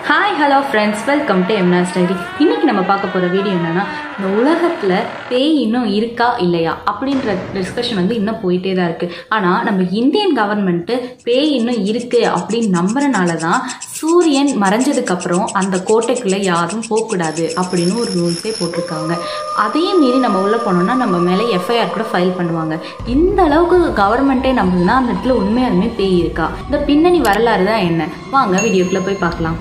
hi hello friends welcome to எம்னா ஸ்டைரி இன்னைக்கு நம்ம பார்க்க போகிற வீடியோ என்னன்னா இந்த உலகத்தில் பேய் இன்னும் இருக்கா இல்லையா அப்படின்ற டிஸ்கஷன் வந்து இன்னும் போயிட்டே தான் இருக்குது ஆனால் நம்ம இந்தியன் கவர்மெண்ட்டு பேய் இன்னும் இருக்குது அப்படின்னு நம்புறனால தான் சூரியன் மறைஞ்சதுக்கப்புறம் அந்த கோட்டைக்குள்ளே யாரும் போகக்கூடாது அப்படின்னு ஒரு ரூல்ஸே போட்டிருக்காங்க அதையும் மீறி நம்ம உள்ளே போனோம்னா நம்ம மேலே எஃப்ஐஆர் கூட ஃபைல் பண்ணுவாங்க இந்த அளவுக்கு கவர்மெண்ட்டே நம்புதுன்னா அந்த இடத்துல உண்மையாலுமே பேய் இருக்கா இந்த பின்னணி வரலாறு தான் என்ன வாங்க வீடியோக்குள்ளே போய் பார்க்கலாம்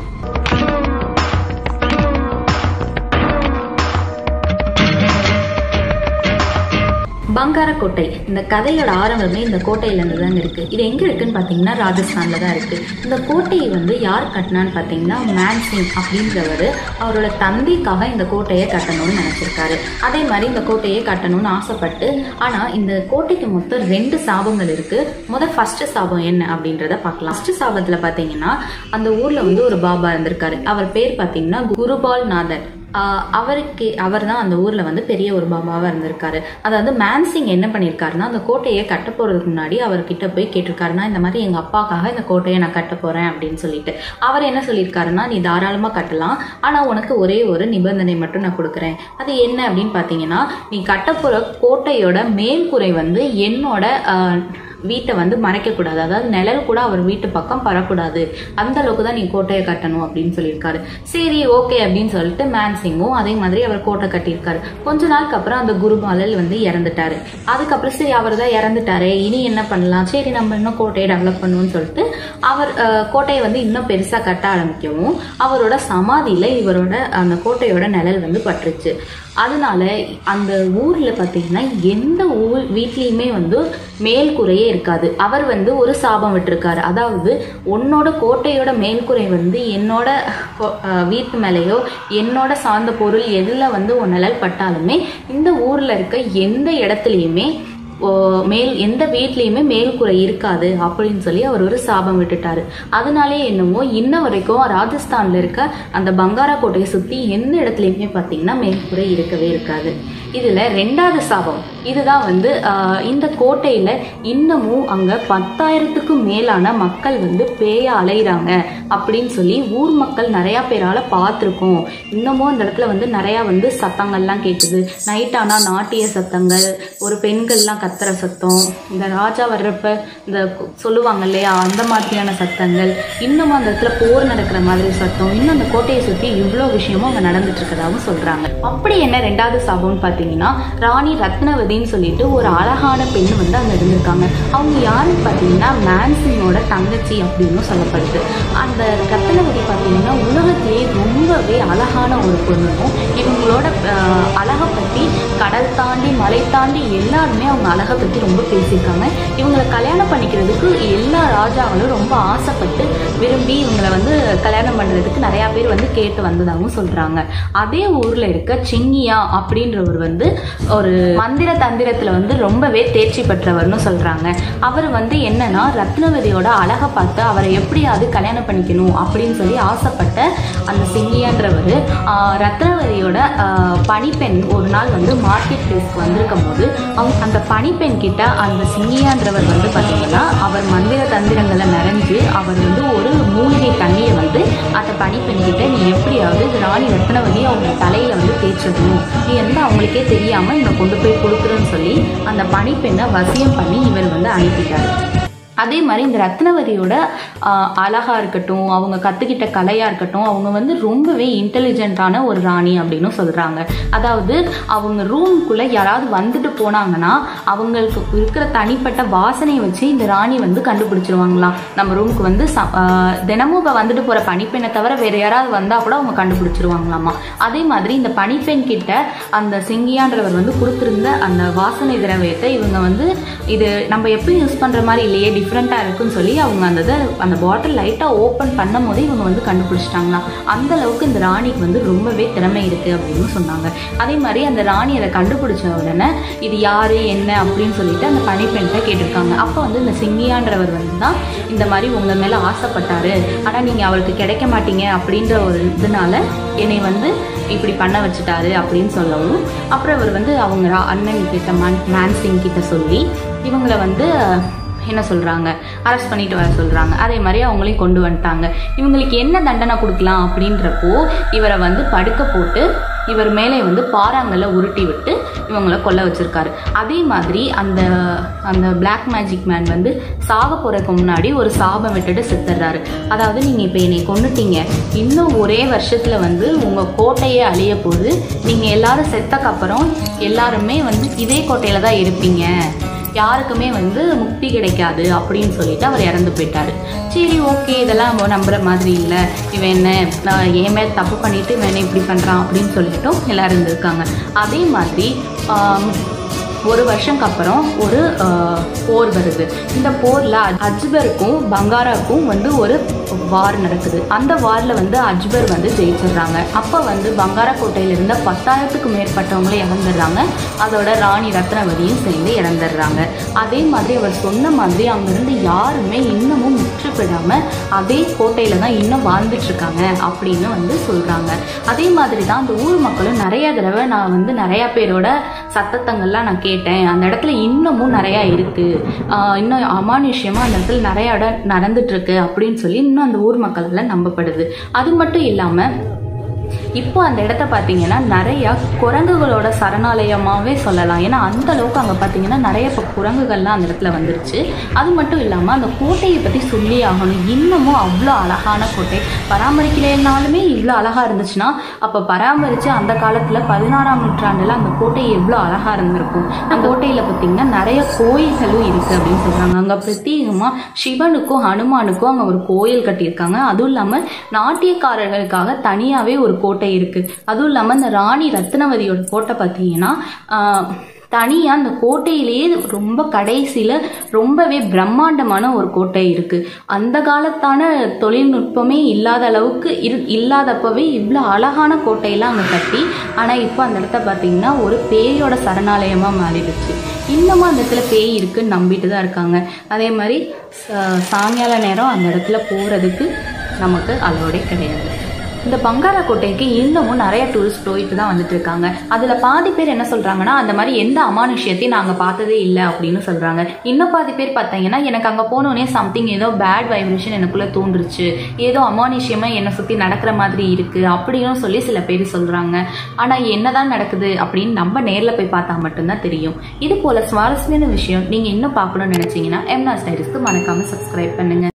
பங்காரக்கோட்டை இந்த கதையோட ஆரம்பமே இந்த கோட்டையிலேருந்து தான் இருக்குது இது எங்கே இருக்குன்னு பார்த்தீங்கன்னா ராஜஸ்தானில் தான் இருக்குது இந்த கோட்டையை வந்து யார் கட்டினான்னு பார்த்தீங்கன்னா மேன்சிங் அப்படின்றவர் அவரோட தந்தைக்காக இந்த கோட்டையை கட்டணும்னு நினச்சிருக்காரு அதே மாதிரி இந்த கோட்டையை கட்டணும்னு ஆசைப்பட்டு ஆனால் இந்த கோட்டைக்கு மொத்தம் ரெண்டு சாபங்கள் இருக்குது முதல் ஃபஸ்ட்டு சாபம் என்ன அப்படின்றத பார்க்கலாம் ஃபஸ்ட்டு சாபத்தில் பார்த்தீங்கன்னா அந்த ஊரில் வந்து ஒரு பாபா இருந்திருக்காரு அவர் பேர் பார்த்தீங்கன்னா குருபால் நாதன் ஆஹ் அவருக்கு அவர் தான் அந்த ஊரில் வந்து பெரிய ஒரு பாபாவாக இருந்திருக்காரு அதாவது மேன்சிங் என்ன பண்ணியிருக்காருன்னா அந்த கோட்டையை கட்ட போகிறதுக்கு முன்னாடி அவர்கிட்ட போய் கேட்டிருக்காருன்னா இந்த மாதிரி எங்கள் அப்பாக்காக இந்த கோட்டையை நான் கட்ட போகிறேன் அப்படின்னு சொல்லிட்டு அவர் என்ன சொல்லியிருக்காருன்னா நீ தாராளமாக கட்டலாம் ஆனால் உனக்கு ஒரே ஒரு நிபந்தனை மட்டும் நான் கொடுக்குறேன் அது என்ன அப்படின்னு பார்த்தீங்கன்னா நீ கட்ட போகிற கோட்டையோட மேல்குறை வந்து என்னோட ஆஹ், வீட்டை வந்து மறைக்கக்கூடாது அதாவது நிழல் கூட அவர் வீட்டு பக்கம் பரக்கூடாது அந்த அளவுக்கு தான் நீ கோட்டையை கட்டணும் அப்படின்னு சொல்லியிருக்காரு சரி ஓகே அப்படின்னு சொல்லிட்டு மேன்சிங்கும் அதே மாதிரி அவர் கோட்டை கட்டியிருக்காரு கொஞ்ச நாளுக்கு அப்புறம் அந்த குருபாலல் வந்து இறந்துட்டாரு அதுக்கப்புறம் சரி அவர் தான் இறந்துட்டாரே இனி என்ன பண்ணலாம் சரி நம்ம இன்னும் கோட்டையை டெவலப் பண்ணுவோம்னு சொல்லிட்டு அவர் அஹ், கோட்டையை வந்து இன்னும் பெருசாக கட்ட ஆரம்பிக்கவும் அவரோட சமாதியில் இவரோட அந்த கோட்டையோட நிழல் வந்து பட்டுருச்சு அதனால அந்த ஊர்ல பாத்தீங்கன்னா எந்த ஊர் வீட்லயுமே வந்து மேல்குறையே இருக்காது அவர் வந்து ஒரு சாபம் விட்டிருக்காரு அதாவது உன்னோட கோட்டையோட மேல்குறை வந்து என்னோட கொ- அஹ் வீட்டு மேலேயோ என்னோட சார்ந்த பொருள் எதுல வந்து உன் நிழல் பட்டாலுமே இந்த ஊர்ல இருக்க எந்த இடத்துலயுமே ஓ, மேல் எந்த வீட்லேயுமே மேல்குறை இருக்காது அப்படின்னு சொல்லி அவர் ஒரு சாபம் விட்டுட்டாரு அதனாலே என்னமோ இன்ன வரைக்கும் ராஜஸ்தான்ல இருக்க அந்த பங்காரா கோட்டையை சுத்தி எந்த இடத்துலையுமே பார்த்தீங்கன்னா மேல்குறை இருக்கவே இருக்காது இதுல ரெண்டாவது சாபம் இதுதான் வந்து ஆஹ், இந்த கோட்டையில இன்னமும் அங்க பத்தாயிரத்துக்கும் மேலான மக்கள் வந்து பேய அலைகிறாங்க அப்படின்னு சொல்லி ஊர் மக்கள் நிறைய பேரால பார்த்துருக்கோம் இன்னமும் அந்த இடத்துல வந்து நிறைய வந்து சத்தங்கள்லாம் கேட்குது நைட் ஆனா நாட்டிய சத்தங்கள் ஒரு பெண்கள்லாம் கத்துற சத்தம் இந்த ராஜா வர்றப்ப இந்த கு- சொல்லுவாங்க இல்லையா அந்த மாதிரியான சத்தங்கள் இன்னமும் அந்த இடத்துல போர் நடக்கிற மாதிரி சத்தம் இன்னும் அந்த கோட்டையை சுற்றி இவ்வளோ விஷயமும் அங்கே நடந்துட்டு இருக்கதாகவும் சொல்றாங்க அப்படி என்ன ரெண்டாவது சாபம்னு பார்த்தீங்கன்னா ராணி ரத்னவதின்னு சொல்லிட்டு ஒரு அழகான பெண் வந்து அங்கே இருந்திருக்காங்க அவங்க யாருன்னு பார்த்தீங்கன்னா மேன்சிங்கோட தங்கச்சி அப்படின்னு சொல்லப்படுது அந்த ரத்னவதி பார்த்தீங்கன்னா உலகத்திலேயே ரொம்பவே அழகான ஒரு பொண்ணும் இவங்களோட ஆஹ், அழகை பற்றி கடல் தாண்டி மலை தாண்டி எல்லாருமே அவங்க அழகை பற்றி ரொம்ப பேசியிருக்காங்க இவங்களை கல்யாணம் பண்ணிக்கிறதுக்கு எல்லா ராஜாக்களும் ரொம்ப ஆசைப்பட்டு விரும்பி இவங்களை வந்து கல்யாணம் பண்ணுறதுக்கு நிறையா பேர் வந்து கேட்டு வந்ததாகவும் சொல்கிறாங்க அதே ஊரில் இருக்க சிங்கியா அப்படின்றவர் வந்து ஒரு மந்திர தந்திரத்தில் வந்து ரொம்பவே தேர்ச்சி பெற்றவர்னு சொல்கிறாங்க அவர் வந்து என்னன்னா ரத்னவதியோட அழகை பார்த்து அவரை எப்படியாவது கல்யாணம் பண்ணிக்கணும் அப்படின்னு சொல்லி ஆசைப்பட்ட அந்த சிங்கியான்றவர் ரத்னவதியோட ஆஹ், பணிப்பெண் ஒரு நாள் வந்து மார்க்கெட் பிளேஸ்க்கு வந்திருக்கும் போது அவங்க அந்த பணிப்பெண் கிட்ட அந்த சிங்கியான்றவர் வந்து பார்த்தீங்கன்னா அவர் மந்திர தந்திரங்களை நிறைஞ்சு அவர் வந்து ஒரு மூலிகை தண்ணியை வந்து அந்த பணிப்பெண் கிட்ட நீ எப்படியாவது இது ராணி ரத்னவதி அவங்க தலையில வந்து தேய்ச்சிடணும் நீ வந்து அவங்களுக்கே தெரியாம இவனை கொண்டு போய் கொடுக்குறேன்னு சொல்லி அந்த பணிப்பெண்ணை வசியம் பண்ணி இவர் வந்து அனுப்பிட்டாரு அதே மாதிரி இந்த ரத்னவதியோட ஆஹ், அழகா இருக்கட்டும் அவங்க கத்துக்கிட்ட கலையா இருக்கட்டும் அவங்க வந்து ரொம்பவே இன்டெலிஜென்ட்டான ஒரு ராணி அப்படின்னு சொல்றாங்க அதாவது அவங்க ரூம்குள்ள யாராவது வந்துட்டு போனாங்கன்னா அவங்களுக்கு இருக்கிற தனிப்பட்ட வாசனையை வச்சு இந்த ராணி வந்து கண்டுபிடிச்சிருவாங்களாம் நம்ம ரூமுக்கு வந்து ச- ஆஹ், தினமும் இப்போ வந்துட்டு போற பணிப்பெண்ணை தவிர வேற யாராவது வந்தா கூட அவங்க கண்டுபிடிச்சிருவாங்களாமா அதே மாதிரி இந்த பணிப்பெண் கிட்ட அந்த சிங்கியான்றவர் வந்து கொடுத்திருந்த அந்த வாசனை திரவியத்தை இவங்க வந்து இது நம்ம எப்பயும் யூஸ் பண்ற மாதிரி இல்லையே டிஃப்ரெண்ட்டாக இருக்குன்னு சொல்லி அவங்க அந்த இதை அந்த பாட்டில் லைட்டாக ஓப்பன் பண்ணும் போதே இவங்க வந்து கண்டுபிடிச்சிட்டாங்களாம் அந்த அளவுக்கு இந்த ராணிக்கு வந்து ரொம்பவே திறமை இருக்கு அப்படின்னு சொன்னாங்க அதே மாதிரி அந்த ராணி அதை கண்டுபிடிச்ச உடனே இது யாரு என்ன அப்படின்னு சொல்லிட்டு அந்த பணிப்பெண்கிட்ட கேட்டிருக்காங்க அப்போ வந்து இந்த சிங்கியான்றவர் வந்து தான் இந்த மாதிரி உங்க மேலே ஆசைப்பட்டாரு ஆனால் நீங்கள் அவருக்கு கிடைக்க மாட்டீங்க அப்படின்ற ஒரு இதனால என்னை வந்து இப்படி பண்ண வச்சுட்டாரு அப்படின்னு சொல்லவும் அப்புறம் அவர் வந்து அவங்க ரா- அண்ணன் கிட்ட மேன் மேன்சிங் கிட்ட சொல்லி இவங்களை வந்து என்ன சொல்கிறாங்க அரெஸ்ட் பண்ணிட்டு வர சொல்கிறாங்க அதே மாதிரி அவங்களையும் கொண்டு வந்துட்டாங்க இவங்களுக்கு என்ன தண்டனை கொடுக்கலாம் அப்படின்றப்போ இவரை வந்து படுக்க போட்டு இவர் மேலே வந்து பாறாங்கல்ல உருட்டி விட்டு இவங்கள கொல்ல வச்சிருக்காரு அதே மாதிரி அந்த அந்த பிளாக் மேஜிக் மேன் வந்து சாக போறதுக்கு முன்னாடி ஒரு சாபம் விட்டுட்டு செத்துடுறாரு அதாவது நீங்க இப்போ என்னை கொண்டுட்டீங்க இன்னும் ஒரே வருஷத்துல வந்து உங்க கோட்டையே அழிய போகுது நீங்க எல்லாரும் செத்தக்கு அப்புறம் எல்லாருமே வந்து இதே கோட்டையில தான் இருப்பீங்க யாருக்குமே வந்து முக்தி கிடைக்காது அப்படின்னு சொல்லிட்டு அவர் இறந்து போயிட்டாரு சரி ஓகே இதெல்லாம் நம்ம நம்புற மாதிரி இல்லை இவன் என்ன நான் என் மேல் தப்பு பண்ணிட்டு இவன் என்ன இப்படி பண்ணுறான் அப்படின்னு சொல்லிட்டும் எல்லாரும் இருந்திருக்காங்க அதே மாதிரி ஆம், ஒரு வருஷம்க்கு அப்புறம் ஒரு ஆஹ், போர் வருது இந்த போரில் அஜ்பருக்கும் பங்காராவுக்கும் வந்து ஒரு வார் நடக்குது அந்த வாரில் வந்து அஜ்பர் வந்து ஜெயிச்சிடுறாங்க அப்போ வந்து பங்காரா கோட்டையில் இருந்த பத்தாயிரத்துக்கும் மேற்பட்டவங்களே இறந்துடுறாங்க அதோட ராணி ரத்னவதியும் சேர்ந்து இறந்துடுறாங்க அதே மாதிரி அவர் சொன்ன மாதிரி அங்கேருந்து யாருமே இன்னமும் முற்று பெறாமல் அதே கோட்டையில் தான் இன்னும் வாழ்ந்துட்டு இருக்காங்க அப்படின்னு வந்து சொல்கிறாங்க அதே மாதிரி தான் அந்த ஊர் மக்களும் நிறைய தடவை நான் வந்து நிறைய பேரோட சத்தத்தங்கள்லாம் நான் கேட்டேன் அந்த இடத்துல இன்னமும் நிறையா இருக்கு ஆஹ் இன்னும் அமானுஷ்யமா அந்த இடத்துல நிறைய இடம் நடந்துட்டு இருக்கு அப்படின்னு சொல்லி இன்னும் அந்த ஊர் மக்கள் எல்லாம் நம்பப்படுது அது மட்டும் இல்லாம இப்போ அந்த இடத்த பார்த்தீங்கன்னா நிறைய குரங்குகளோட சரணாலயமாகவே சொல்லலாம் ஏன்னா அந்த அளவுக்கு அங்கே பார்த்தீங்கன்னா நிறைய இப்போ குரங்குகள்லாம் அந்த இடத்துல வந்துருச்சு அது மட்டும் இல்லாமல் அந்த கோட்டையை பற்றி சொல்லி ஆகணும் இன்னமும் அவ்வளோ அழகான கோட்டை பராமரிக்கலைனாலுமே இவ்வளோ அழகாக இருந்துச்சுன்னா அப்போ பராமரித்து அந்த காலத்தில் பதினாறாம் நூற்றாண்டில் அந்த கோட்டை எவ்வளோ அழகாக இருந்திருக்கும் அந்த கோட்டையில் பார்த்தீங்கன்னா நிறைய கோயில்களும் இருக்குது அப்படின்னு சொல்கிறாங்க அங்கே பிரத்யேகமாக சிவனுக்கும் ஹனுமானுக்கும் அங்கே ஒரு கோயில் கட்டியிருக்காங்க அதுவும் இல்லாமல் நாட்டியக்காரர்களுக்காக தனியாகவே ஒரு கோட்டை இருக்குது அதுவும் இல்லாமல் இந்த ராணி ரத்னவதியோட கோட்டை பார்த்தீங்கன்னா ஆஹ், தனியா அந்த கோட்டையிலேயே ரொம்ப கடைசியில ரொம்பவே பிரம்மாண்டமான ஒரு கோட்டை இருக்கு அந்த காலத்தான தொழில்நுட்பமே இல்லாத அளவுக்கு இரு இல்லாதப்பவே இவ்வளோ அழகான கோட்டையெல்லாம் அங்கே கட்டி ஆனால் இப்போ அந்த இடத்த பார்த்தீங்கன்னா ஒரு பேயோட சரணாலயமா மாறிடுச்சு இன்னமும் அந்த இடத்துல பேய் இருக்குன்னு நம்பிட்டு தான் இருக்காங்க அதே மாதிரி ச- சாயங்கால நேரம் அந்த இடத்துல போகிறதுக்கு நமக்கு அலோடே கிடையாது இந்த பங்காரா கோட்டைக்கு இன்னமும் நிறைய டூரிஸ்ட் போயிட்டு தான் வந்துட்டு இருக்காங்க அதுல பாதி பேர் என்ன சொல்றாங்கன்னா அந்த மாதிரி எந்த அமானுஷ்யத்தையும் நாங்க பார்த்ததே இல்லை அப்படின்னு சொல்றாங்க இன்னும் பாதி பேர் பார்த்தீங்கன்னா எனக்கு அங்க போனோடனே சம்திங் ஏதோ பேட் வைப்ரேஷன் எனக்குள்ள தோன்றுச்சு ஏதோ அமானுஷ்யமா என்னை சுத்தி நடக்கிற மாதிரி இருக்கு அப்படின்னு சொல்லி சில பேர் சொல்றாங்க ஆனா என்னதான் நடக்குது அப்படின்னு நம்ம நேர்ல போய் பார்த்தா மட்டும்தான் தெரியும் இது போல சுவாரஸ்யமான விஷயம் நீங்க இன்னும் பார்க்கணும்னு நினைச்சீங்கன்னா எம்னாஸ் டைரிஸ்க்கு மறக்காம சப்ஸ்கிரைப் பண்ணுங்க